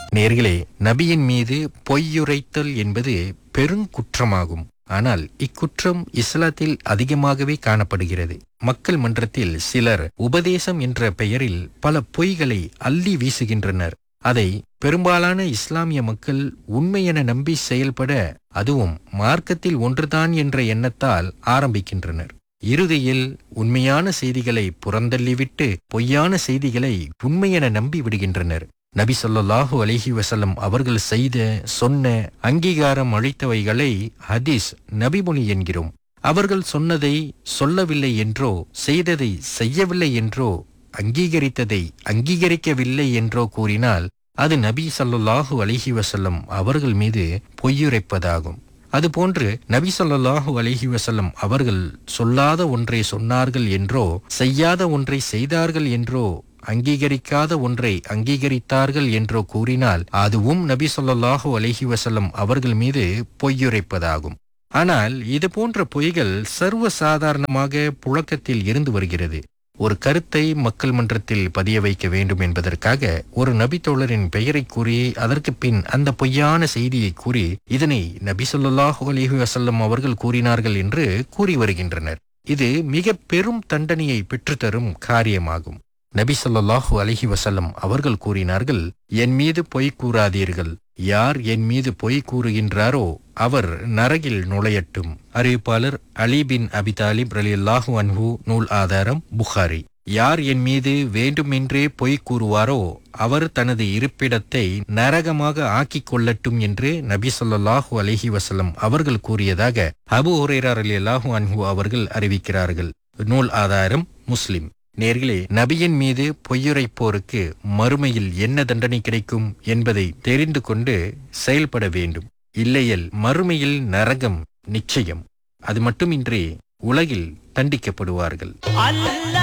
நேர்களே நபியின் மீது பொய்யுரைத்தல் என்பது பெருங்குற்றமாகும் ஆனால் இக்குற்றம் இஸ்லாத்தில் அதிகமாகவே காணப்படுகிறது மக்கள் மன்றத்தில் சிலர் உபதேசம் என்ற பெயரில் பல பொய்களை அள்ளி வீசுகின்றனர் அதை பெரும்பாலான இஸ்லாமிய மக்கள் உண்மை என நம்பி செயல்பட அதுவும் மார்க்கத்தில் ஒன்றுதான் என்ற எண்ணத்தால் ஆரம்பிக்கின்றனர் இறுதியில் உண்மையான செய்திகளை புறந்தள்ளிவிட்டு பொய்யான செய்திகளை உண்மையென நம்பி விடுகின்றனர் நபி ஸல்லல்லாஹு அலைஹி வஸல்லம் அவர்கள் செய்த சொன்ன அங்கீகாரம் அளித்தவைகளை ஹதீஸ் நபிமொழி என்கிறோம் அவர்கள் சொன்னதை சொல்லவில்லை என்றோ செய்ததை செய்யவில்லை என்றோ அங்கீகரித்ததை அங்கீகரிக்கவில்லை என்றோ கூறினால் அது நபி ஸல்லல்லாஹு அலைஹி வஸல்லம் அவர்கள் மீது பொய்யுரைப்பதாகும் அதுபோன்று நபி ஸல்லல்லாஹு அலைஹி வஸல்லம் அவர்கள் சொல்லாத ஒன்றை சொன்னார்கள் என்றோ செய்யாத ஒன்றை செய்தார்கள் என்றோ அங்கீகரிக்காத ஒன்றை அங்கீகரித்தார்கள் என்றோ கூறினால் அதுவும் நபி ஸல்லல்லாஹு அலைஹி வஸல்லம் அவர்கள் மீது பொய்யுரைப்பதாகும் ஆனால் இது போன்ற பொய்கள் சர்வ சாதாரணமாக புழக்கத்தில் இருந்து வருகிறது ஒரு கருத்தை மக்கள் மன்றத்தில் பதிய வைக்க வேண்டும் என்பதற்காக ஒரு நபித்தோழரின் பெயரை கூறி அதற்கு பின் அந்த பொய்யான செய்தியை கூறி இதனை நபி ஸல்லல்லாஹு அலைஹி வஸல்லம் அவர்கள் கூறினார்கள் என்று கூறி வருகின்றனர் இது மிக பெரும் தண்டனையை பெற்றுத்தரும் காரியமாகும் நபி ஸல்லல்லாஹு அலைஹி வஸல்லம் அவர்கள் கூறினார்கள் என் மீது பொய் கூறாதீர்கள் யார் என் மீது பொய் கூறுகின்றாரோ அவர் நரகில் நுழையட்டும் அறிவிப்பாளர் அலி பின் அபி தாலிப் ரலியல்லாஹு அன்ஹு நூல் ஆதாரம் புகாரி யார் என் மீது வேண்டுமென்றே பொய் கூறுவாரோ அவர் தனது இருப்பிடத்தை நரகமாக ஆக்கிக் கொள்ளட்டும் என்று நபி ஸல்லல்லாஹு அலைஹி வஸல்லம் அவர்கள் கூறியதாக அபு ஹுரைரா ரலியல்லாஹு அன்ஹு அவர்கள் அறிவிக்கிறார்கள் நூல் ஆதாரம் முஸ்லிம் நேர்களே நபியின் மீது பொய்யுரைப்போருக்கு மறுமையில் என்ன தண்டனை கிடைக்கும் என்பதை தெரிந்து கொண்டு செயல்பட வேண்டும் இல்லையேல் மறுமையில் நரகம் நிச்சயம் அது மட்டுமின்றி உலகில் தண்டிக்கப்படுவார்கள்